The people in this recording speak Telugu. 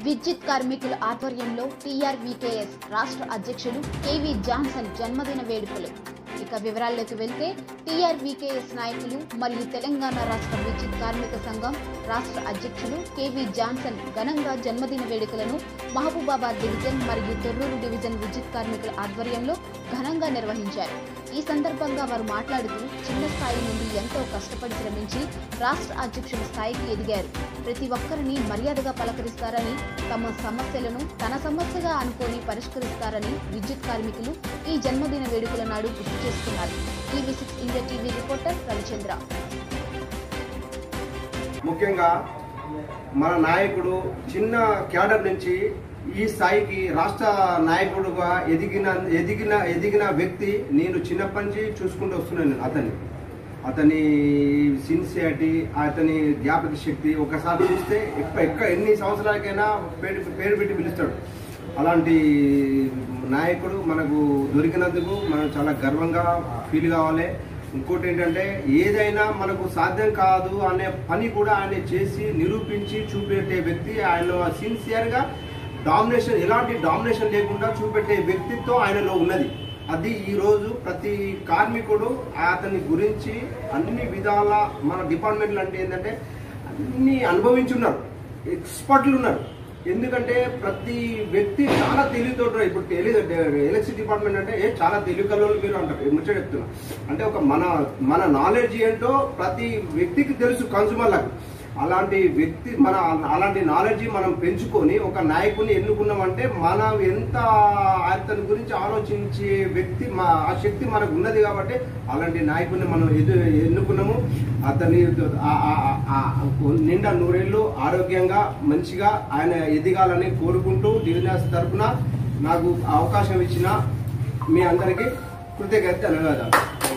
విద్యుత్ కార్మికుల ఆధ్వర్యంలో టీఆర్వీకేఎస్ రాష్ట్ర అధ్యక్షులు కేవీ జాన్సన్ జన్మదిన వేడుకలు ఇక వివరాల్లోకి వెళ్తే టీఆర్వీకేఎస్ నాయకులు మరియు తెలంగాణ రాష్ట్ర విద్యుత్ కార్మిక సంఘం రాష్ట్ర అధ్యక్షులు కేవీ జాన్సన్ ఘనంగా జన్మదిన వేడుకలను మహబూబాబాద్ డివిజన్ మరియు తొర్రూరు డివిజన్ విద్యుత్ కార్మికుల ఆధ్వర్యంలో ఘనంగా నిర్వహించారు ఈ సందర్భంగా వారు మాట్లాడుతూ చిన్న స్థాయి నుండి ఎంతో కష్టపడి శ్రమించి రాష్ట్ర అధ్యక్షుల స్థాయికి ఎదిగారు ప్రతి ఒక్కరిని మర్యాదగా పలకరిస్తారని తమ సమస్యలను తన సమస్యగా అనుకొని పరిష్కరిస్తారని విద్యుత్ కార్మికులు ఈ జన్మదిన వేడుకల నాడు గుర్తు చేసుకున్నారు TV six India TV reporter Ravichandra ముఖ్యంగా మన నాయకుడు చిన్న క్యాడర్ నుంచి ఈ స్థాయికి రాష్ట్ర నాయకుడుగా ఎదిగిన ఎదిగిన ఎదిగిన వ్యక్తి నేను చిన్నప్పటి నుంచి చూసుకుంటూ వస్తున్నాను అతన్ని అతని సిన్సియారిటీ అతని జ్ఞాపక శక్తి ఒకసారి చూస్తే ఎక్క ఎక్క ఎన్ని సంవత్సరాలకైనా పేరు పేరు పెట్టి పిలుస్తాడు అలాంటి నాయకుడు మనకు దొరికినందుకు మనం చాలా గర్వంగా ఫీల్ కావాలి ఇంకోటి ఏంటంటే ఏదైనా మనకు సాధ్యం కాదు అనే పని కూడా ఆయన చేసి నిరూపించి చూపెట్టే వ్యక్తి ఆయన సిన్సియర్గా డామినేషన్ ఎలాంటి డామినేషన్ లేకుండా చూపెట్టే వ్యక్తిత్వం ఆయనలో ఉన్నది అది ఈరోజు ప్రతి కార్మికుడు అతని గురించి అన్ని విధాల మన డిపార్ట్మెంట్లు అంటే ఏంటంటే అన్ని అనుభవించున్నారు ఎక్స్పర్ట్లు ఉన్నారు ఎందుకంటే ప్రతి వ్యక్తి చాలా తెలివితోటి ఇప్పుడు టెలి ఎలక్ట్రిసిటీ డిపార్ట్మెంట్ అంటే ఏ చాలా తెలివి కలవాళ్ళు మీరు అంటారు ముచ్చట చెప్తున్నా అంటే ఒక మన మన నాలెడ్జ్ ఏంటో ప్రతి వ్యక్తికి తెలుసు కన్సూమర్లకు అలాంటి వ్యక్తి మన అలాంటి నాలెడ్జ్ మనం పెంచుకొని ఒక నాయకుడిని ఎన్నుకున్నామంటే మనం ఎంత అతని గురించి ఆలోచించే వ్యక్తి మా ఆ శక్తి మనకు ఉన్నది కాబట్టి అలాంటి నాయకుడిని మనం ఎదు ఎన్నుకున్నాము అతని ఆ- ఆ- ఆ- ఆ నిండా నూరేళ్ళు ఆరోగ్యంగా మంచిగా ఆయన ఎదగాలని కోరుకుంటూ డివిజనర్స్ తరఫున నాకు అవకాశం ఇచ్చిన మీ అందరికీ కృతజ్ఞత ధన్యవాదాలు